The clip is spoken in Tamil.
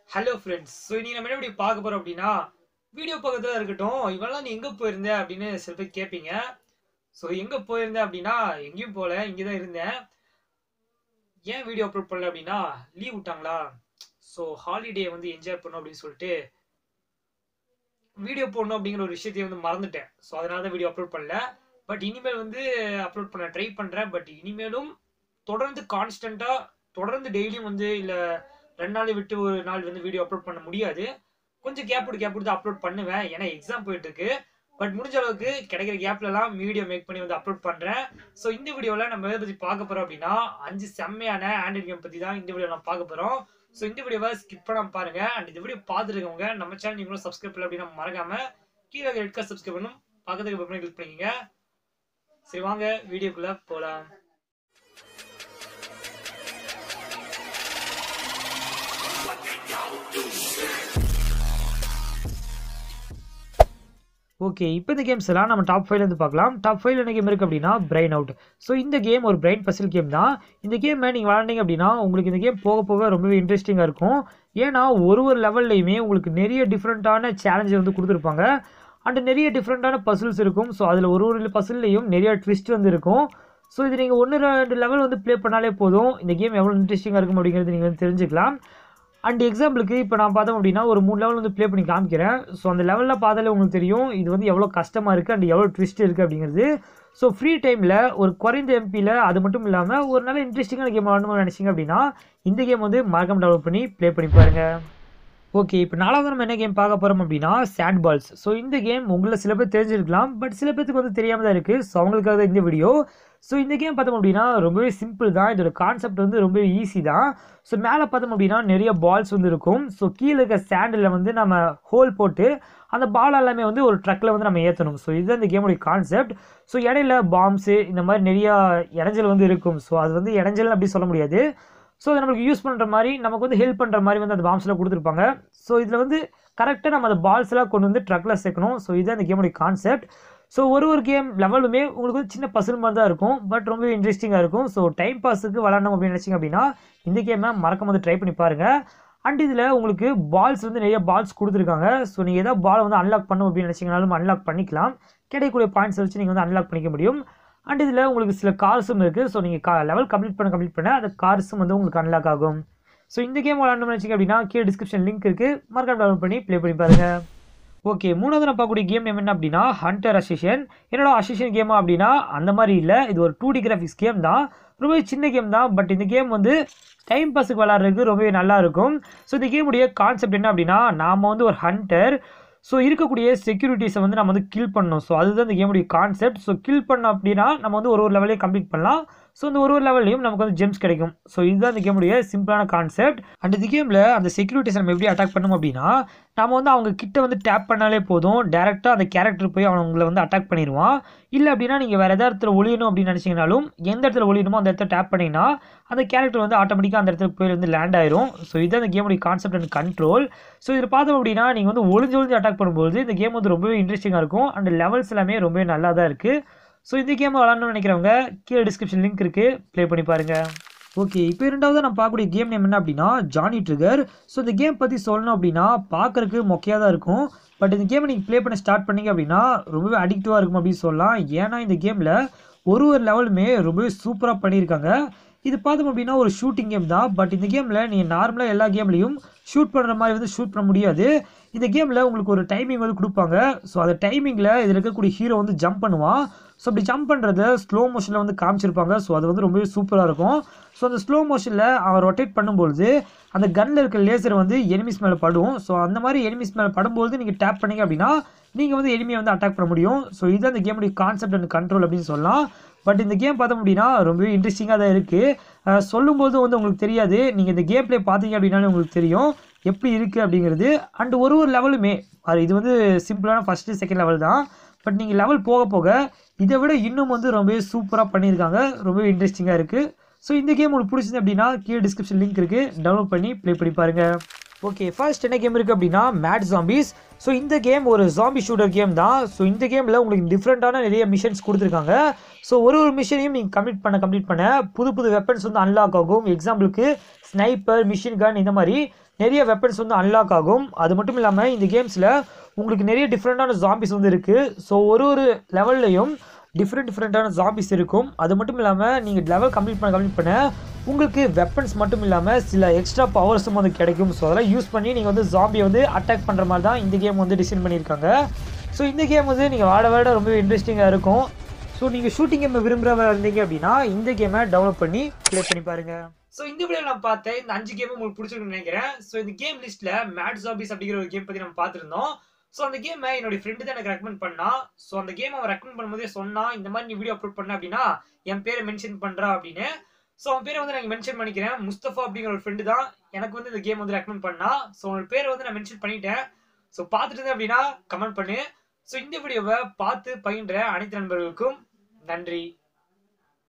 ஹலோ ஃப்ரெண்ட்ஸ் ஸோ இன்னைக்கு நம்ம என்ன வீடியோ பார்க்க போறோம் அப்படின்னா வீடியோ பக்கத்தில் இருக்கட்டும் இவெல்லாம் நீ எங்கே போயிருந்த அப்படின்னு சில பேர் கேட்பீங்க ஸோ எங்கே போயிருந்தேன் அப்படின்னா எங்கேயும் போகல இங்கே தான் இருந்தேன் ஏன் வீடியோ அப்லோட் பண்ணல அப்படின்னா லீவ் விட்டாங்களா ஸோ ஹாலிடே வந்து என்ஜாய் பண்ணணும் அப்படின்னு சொல்லிட்டு வீடியோ போடணும் அப்படிங்கிற ஒரு விஷயத்தையும் வந்து மறந்துட்டேன் ஸோ அதனால தான் வீடியோ அப்லோட் பண்ணல பட் இனிமேல் வந்து அப்லோட் பண்ண ட்ரை பண்ணுறேன் பட் இனிமேலும் தொடர்ந்து கான்ஸ்டண்ட்டாக தொடர்ந்து டெய்லியும் வந்து இல்லை ரெண்டு நாள் விட்டு ஒரு நாள் வந்து வீடியோ அப்லோட் பண்ண முடியாது கொஞ்சம் கேப் விட்டு கேப் விட்டு அப்லோட் பண்ணுவேன் ஏன்னா எக்ஸாம் போயிட்டு இருக்கு பட் முடிஞ்ச அளவுக்கு கிடைக்கிற கேப்லலாம் வீடியோ மேக் பண்ணி வந்து அப்லோட் பண்ணுறேன் ஸோ இந்த வீடியோவில் நம்ம எதை பற்றி பார்க்க போகிறோம் அப்படின்னா அஞ்சு செம்மையான ஆண்ட்ராய்ட் கேம் பற்றி தான் இந்த வீடியோ நான் பார்க்க போகிறோம் ஸோ இந்த வீடியோவை ஸ்கிப் பண்ணாம பாருங்க அண்ட் இந்த வீடியோ பார்த்துருக்கவங்க நம்ம சேனல் நீங்களும் சப்ஸ்கிரைப் பண்ணல அப்படின்னா மறக்காம கீழே ரெட் கார் சப்ஸ்கிரைப் பண்ணும் பக்கத்துக்கு பக்கம் கிளிக் பண்ணிக்கங்க சரி வாங்க வீடியோக்குள்ள போகலாம் ஓகே இப்போ இந்த கேம்ஸ் எல்லாம் நம்ம டாப் ஃபைவ்ல இருந்து பார்க்கலாம் டாப் ஃபைவ்ல என்ன கேம் இருக்கு அப்படின்னா பிரைன் அவுட் ஸோ இந்த கேம் ஒரு பிரைன் பசில் கேம் தான் இந்த கேம் நீங்கள் விளாண்டிங்க அப்படின்னா உங்களுக்கு இந்த கேம் போக போக ரொம்பவே இன்ட்ரெஸ்டிங்காக இருக்கும் ஏன்னா ஒரு ஒரு லெவல்லையுமே உங்களுக்கு நிறைய டிஃப்ரெண்ட்டான சேலஞ்சை வந்து கொடுத்துருப்பாங்க அண்ட் நிறைய டிஃப்ரெண்ட்டான பசில்ஸ் இருக்கும் ஸோ அதில் ஒரு ஒரு பசில்லையும் நிறைய ட்விஸ்ட் வந்து இருக்கும் ஸோ இது நீங்கள் ஒன்று ரெண்டு லெவல் வந்து ப்ளே பண்ணாலே போதும் இந்த கேம் எவ்வளோ இன்ட்ரெஸ்டிங்காக இருக்கும் அப்படிங்கிறது நீங்கள் வந்து தெரிஞ்சுக்கலாம் அண்ட் எக்ஸாம்பிளுக்கு இப்போ நான் பார்த்தோம் அப்படின்னா ஒரு மூணு லெவல் வந்து ப்ளே பண்ணி காமிக்கிறேன் ஸோ அந்த லெவலில் பார்த்தாலே உங்களுக்கு தெரியும் இது வந்து எவ்வளோ கஷ்டமாக இருக்குது அண்ட் எவ்வளோ ட்விஸ்ட் இருக்குது அப்படிங்கிறது ஸோ ஃப்ரீ டைமில் ஒரு குறைந்த எம்பியில் அது மட்டும் இல்லாமல் ஒரு நல்ல இன்ட்ரெஸ்டிங்கான கேம் விளாடணும்னு நினச்சிங்க அப்படின்னா இந்த கேம் வந்து மறக்காம டெவலப் பண்ணி ப்ளே பண்ணி பாருங்கள் ஓகே இப்போ நாலாவது நம்ம என்ன கேம் பார்க்க போகிறோம் அப்படின்னா சாண்ட் பால்ஸ் ஸோ இந்த கேம் உங்களை சில பேர் தெரிஞ்சிருக்கலாம் பட் சில பேருக்கு வந்து தெரியாமல் தான் இருக்குது ஸோ அவங்களுக்காக தான் இந்த வீடியோ ஸோ இந்த கேம் பார்த்தோம் அப்படின்னா ரொம்பவே சிம்பிள் தான் இதோட கான்செப்ட் வந்து ரொம்பவே ஈஸி தான் ஸோ மேலே பார்த்தோம் அப்படின்னா நிறைய பால்ஸ் வந்து இருக்கும் ஸோ கீழே இருக்க சாண்டில் வந்து நம்ம ஹோல் போட்டு அந்த பால் எல்லாமே வந்து ஒரு ட்ரக்கில் வந்து நம்ம ஏற்றணும் ஸோ இதுதான் இந்த கேமுடைய கான்செப்ட் ஸோ இடையில பாம்ஸு இந்த மாதிரி நிறையா இடைஞ்சல் வந்து இருக்கும் ஸோ அது வந்து இடைஞ்சல் அப்படி சொல்ல முடியாது ஸோ அதை நம்மளுக்கு யூஸ் பண்ணுற மாதிரி நமக்கு வந்து ஹெல்ப் பண்ணுற மாதிரி வந்து அந்த பாம்ஸ்லாம் கொடுத்துருப்பாங்க ஸோ இதில் வந்து கரெக்டாக நம்ம அந்த பால்ஸ்லாம் கொண்டு வந்து ட்ரக்கில் சேர்க்கணும் ஸோ இதுதான் இந்த கேமுடைய கான்செப்ட் ஸோ ஒரு ஒரு கேம் லெவலுமே உங்களுக்கு வந்து சின்ன பசில் மாதிரி தான் இருக்கும் பட் ரொம்ப இன்ட்ரெஸ்டிங்காக இருக்கும் ஸோ டைம் பாஸுக்கு விளாடணும் அப்படின்னு நினச்சிங்க அப்படின்னா இந்த கேமை மறக்காம வந்து ட்ரை பண்ணி பாருங்கள் அண்ட் இதில் உங்களுக்கு பால்ஸ் வந்து நிறைய பால்ஸ் கொடுத்துருக்காங்க ஸோ நீங்கள் எதாவது பால் வந்து அன்லாக் பண்ணும் அப்படின்னு நினச்சிங்கனாலும் அன்லாக் பண்ணிக்கலாம் கிடைக்கக்கூடிய பாயிண்ட்ஸ் வச்சு நீங்கள் வந்து அன்லாக் பண்ணிக்க முடியும் அண்ட் இதில் உங்களுக்கு சில கார்ஸும் இருக்குது ஸோ நீங்கள் கா லெவல் கம்ப்ளீட் பண்ண கம்ப்ளீட் பண்ண அந்த கார்ஸும் வந்து உங்களுக்கு அன்லாக் ஆகும் ஸோ இந்த கேம் விளாடணும்னு நினச்சிங்க அப்படின்னா கீழே டிஸ்கிரிப்ஷன் லிங்க் இருக்குது மறக்காம டவுன்லோட் பண்ணி ப்ளே பண்ணி பாருங்கள் ஓகே மூணாவது நான் பார்க்கக்கூடிய கேம் நேம் என்ன அப்படின்னா ஹண்டர் அசிஷன் என்னோட அசிஷன் கேமா அப்படின்னா அந்த மாதிரி இல்லை இது ஒரு டூ டி கிராஃபிக்ஸ் கேம் தான் ரொம்பவே சின்ன கேம் தான் பட் இந்த கேம் வந்து டைம் பாஸுக்கு விளாட்றதுக்கு ரொம்பவே நல்லா இருக்கும் ஸோ இந்த கேமுடைய கான்செப்ட் என்ன அப்படின்னா நாம் வந்து ஒரு ஹண்டர் ஸோ இருக்கக்கூடிய செக்யூரிட்டிஸை வந்து நம்ம வந்து கில் பண்ணணும் ஸோ அதுதான் இந்த கேமுடைய கான்செப்ட் ஸோ கில் பண்ணோம் அப்படின்னா நம்ம வந்து ஒரு ஒரு லெவலையும் கம்ப்ளீட் பண்ணலாம் ஸோ இந்த ஒரு ஒரு லெவல்லையும் நமக்கு வந்து ஜெம்ஸ் கிடைக்கும் ஸோ இதுதான் இந்த கேமுடைய சிம்பிளான கான்செப்ட் அண்ட் இந்த கேமில் அந்த செக்யூரிட்டிஸ் நம்ம எப்படி அட்டாக் பண்ணோம் அப்படின்னா நம்ம வந்து அவங்க கிட்ட வந்து டேப் பண்ணாலே போதும் டேரெக்டாக அந்த கேரக்டர் போய் அவங்களை வந்து அட்டாக் பண்ணிடுவான் இல்லை அப்படின்னா நீங்கள் வேறு எதாவது இடத்துல ஒளியணும் அப்படின்னு நினச்சிங்கனாலும் எந்த இடத்துல ஒளியணுமோ அந்த இடத்துல டேப் பண்ணிங்கன்னா அந்த கேரக்டர் வந்து ஆட்டோமேட்டிக்காக அந்த இடத்துல போய் வந்து லேண்ட் ஆயிரும் ஸோ இதுதான் இந்த கேமுடைய கான்செப்ட் அண்ட் கண்ட்ரோல் ஸோ இதில் பார்த்தோம் அப்படின்னா நீங்கள் வந்து ஒளிஞ்சு ஒளிஞ்சு அட்டாக் பண்ணும்போது இந்த கேம் வந்து ரொம்பவே இன்ட்ரெஸ்டிங்காக இருக்கும் அண்ட் லெவல்ஸ் எல்லாமே ரொம்பவே நல்லா தான் இருக்குது ஸோ இந்த கேம் விளாட்ணும்னு நினைக்கிறவங்க கீழே டிஸ்கிரிப்ஷன் லிங்க் இருக்குது ப்ளே பண்ணி பாருங்கள் ஓகே இப்போ இரண்டாவது நான் பார்க்கக்கூடிய கேம் நேம் என்ன அப்படின்னா ஜானி ட்ரிகர் ஸோ இந்த கேம் பற்றி சொல்லணும் அப்படின்னா பார்க்கறதுக்கு மொக்கையாக தான் இருக்கும் பட் இந்த கேமை நீங்கள் ப்ளே பண்ண ஸ்டார்ட் பண்ணீங்க அப்படின்னா ரொம்பவே அடிக்டிவாக இருக்கும் அப்படின்னு சொல்லலாம் ஏன்னா இந்த கேமில் ஒரு ஒரு லெவலுமே ரொம்பவே சூப்பராக பண்ணியிருக்காங்க இது பார்த்தோம் அப்படின்னா ஒரு ஷூட்டிங் கேம் தான் பட் இந்த கேமில் நீங்கள் நார்மலாக எல்லா கேம்லையும் ஷூட் பண்ணுற மாதிரி வந்து ஷூட் பண்ண முடியாது இந்த கேமில் உங்களுக்கு ஒரு டைமிங் வந்து கொடுப்பாங்க ஸோ அந்த டைமிங்கில் இதில் இருக்கக்கூடிய ஹீரோ வந்து ஜம்ப் பண்ணுவான் ஸோ அப்படி ஜம்ப் பண்ணுறத ஸ்லோ மோஷனில் வந்து காமிச்சிருப்பாங்க ஸோ அது வந்து ரொம்பவே சூப்பராக இருக்கும் ஸோ அந்த ஸ்லோ மோஷனில் அவன் ரொட்டேட் பண்ணும்பொழுது அந்த கன்னில் இருக்க லேசர் வந்து எனிமிஸ் மேலே படும் ஸோ அந்த மாதிரி எனிமிஸ் மேலே படும்போது நீங்கள் டேப் பண்ணீங்க அப்படின்னா நீங்கள் வந்து எனிமியை வந்து அட்டாக் பண்ண முடியும் ஸோ இதுதான் இந்த கேமுடைய கான்செப்ட் அண்ட் கண்ட்ரோல் அப்படின்னு சொல்லலாம் பட் இந்த கேம் பார்த்தோம் அப்படின்னா ரொம்பவே இன்ட்ரெஸ்டிங்காக தான் இருக்குது சொல்லும்போது வந்து உங்களுக்கு தெரியாது நீங்கள் இந்த கேம் ப்ளே பார்த்தீங்க அப்படின்னாலே உங்களுக்கு தெரியும் எப்படி இருக்குது அப்படிங்கிறது அண்ட் ஒரு ஒரு லெவலுமே அது இது வந்து சிம்பிளான ஃபஸ்ட்டு செகண்ட் லெவல் தான் பட் நீங்கள் லெவல் போக போக இதை விட இன்னும் வந்து ரொம்பவே சூப்பராக பண்ணியிருக்காங்க ரொம்பவே இன்ட்ரெஸ்டிங்காக இருக்குது ஸோ இந்த கேம் உங்களுக்கு பிடிச்சது அப்படின்னா கீழே டிஸ்கிரிப்ஷன் லிங்க் இருக்குது டவுன்லோட் பண்ணி ப்ளே பண்ணி பாருங்கள் ஓகே ஃபர்ஸ்ட் என்ன கேம் இருக்குது அப்படின்னா மேட் ஜாம்பிஸ் ஸோ இந்த கேம் ஒரு ஜாம்பி ஷூட்டர் கேம் தான் ஸோ இந்த கேமில் உங்களுக்கு டிஃப்ரெண்ட்டான நிறைய மிஷன்ஸ் கொடுத்துருக்காங்க ஸோ ஒரு ஒரு மிஷனையும் நீங்கள் கம்ப்ளீட் பண்ண கம்ப்ளீட் பண்ண புது புது வெப்பன்ஸ் வந்து அன்லாக் ஆகும் எக்ஸாம்பிளுக்கு ஸ்னைப்பர் மிஷின் கன் இந்த மாதிரி நிறைய வெப்பன்ஸ் வந்து அன்லாக் ஆகும் அது மட்டும் இல்லாமல் இந்த கேம்ஸில் உங்களுக்கு நிறைய டிஃப்ரெண்ட்டான ஜாம்பிஸ் வந்து இருக்குது ஸோ ஒரு ஒரு லெவல்லையும் டிஃப்ரெண்ட் டிஃப்ரெண்ட்டான ஜாம்பிஸ் இருக்கும் அது மட்டும் இல்லாமல் நீங்கள் லெவல் கம்ப்ளீட் பண்ண கம்ப்ளீட் பண்ண உங்களுக்கு வெப்பன்ஸ் மட்டும் இல்லாமல் சில எக்ஸ்ட்ரா பவர்ஸும் வந்து கிடைக்கும் ஸோ அதெல்லாம் யூஸ் பண்ணி நீங்கள் வந்து ஜாம்பியை வந்து அட்டாக் பண்ணுற மாதிரி தான் இந்த கேம் வந்து டிசைன் பண்ணியிருக்காங்க ஸோ இந்த கேம் வந்து நீங்கள் வாட வாட ரொம்பவே இன்ட்ரெஸ்டிங்காக இருக்கும் ஸோ நீங்கள் ஷூட்டிங் கேம் விரும்புகிறவங்க இருந்தீங்க அப்படின்னா இந்த கேமை டவுன்லோட் பண்ணி ப்ளே பண்ணி பாருங்க ஸோ இந்த வீடியோ நான் பார்த்தேன் இந்த அஞ்சு கேமும் உங்களுக்கு பிடிச்சிருக்குன்னு நினைக்கிறேன் ஸோ இந்த கேம் லிஸ்ட்டில் மேட் ஜாபிஸ் அப்படிங்கிற ஒரு கேம் பற்றி நம்ம பார்த்துருந்தோம் ஸோ அந்த கேமை என்னோட ஃப்ரெண்டு தான் எனக்கு ரெக்கமெண்ட் பண்ணா ஸோ அந்த கேம் அவன் ரெக்கமெண்ட் பண்ணும்போதே சொன்னா இந்த மாதிரி நீ வீடியோ அப்லோட் பண்ண அப்படின்னா என் பேரை மென்ஷன் பண்ணுறா அப்படின்னு ஸோ அவன் பேரை வந்து நான் மென்ஷன் பண்ணிக்கிறேன் முஸ்தஃபா அப்படிங்கிற ஒரு ஃப்ரெண்டு தான் எனக்கு வந்து இந்த கேம் வந்து ரெக்கமெண்ட் பண்ணா ஸோ அவனோட பேரை வந்து நான் மென்ஷன் பண்ணிட்டேன் ஸோ பார்த்துட்டு இருந்தேன் அப்படின்னா கமெண்ட் பண்ணு ஸோ இந்த வீடியோவை பார்த்து பயின்ற அனைத்து நண்பர்களுக்கும் நன்றி